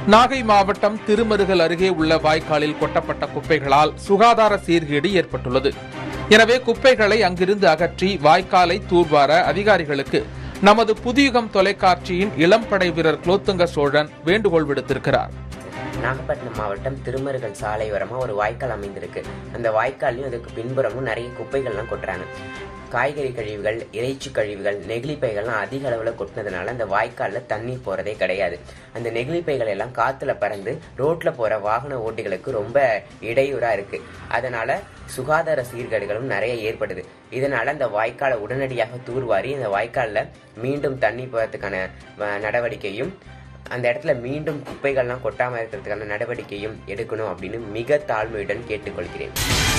நாகை மாவட்டம் திருமருகல் அருகே உள்ள வாய்க்காலில் கொட்டப்பட்ட குப்பைகளால் சுகாதார சீர்கேடு ஏற்பட்டுள்ளது எனவே குப்பைகளை அங்கிருந்து அகற்றி வாய்க்காலை தூர்வார அதிகாரிகளுக்கு நமது புதியுகம் தொலைக்காட்சியின் இளம்படை வீரர் குலோத்துங்க சோழன் வேண்டுகோள் விடுத்திருக்கிறார் நாகப்பட்டினம் மாவட்டம் திருமருகல் சாலையோரமாக ஒரு வாய்க்கால் அமைந்திருக்கு அந்த வாய்க்கால்லையும் அதுக்கு பின்புறமும் நிறைய குப்பைகள்லாம் கொட்டுறாங்க காய்கறி கழிவுகள் இறைச்சி கழிவுகள் நெகிழிப்பைகள்லாம் அதிக அளவில் கொட்டினதுனால அந்த வாய்க்காலில் தண்ணி போகிறதே கிடையாது அந்த நெகிழிப்பைகள் எல்லாம் காற்றுல பறந்து ரோட்டில் போகிற வாகன ஓட்டிகளுக்கு ரொம்ப இடையூறாக இருக்குது அதனால் சுகாதார சீர்கேடுகளும் நிறைய ஏற்படுது இதனால் அந்த வாய்க்காலை உடனடியாக தூர்வாரி அந்த வாய்க்காலில் மீண்டும் தண்ணி போகிறதுக்கான அஹ், நடவடிக்கையும் அந்த இடத்துல மீண்டும் குப்பைகள்லாம் கொட்டாமல் இருக்கிறதுக்கான நடவடிக்கையும் எடுக்கணும் அப்படின்னு மிக தாழ்மையுடன் கேட்டுக்கொள்கிறேன்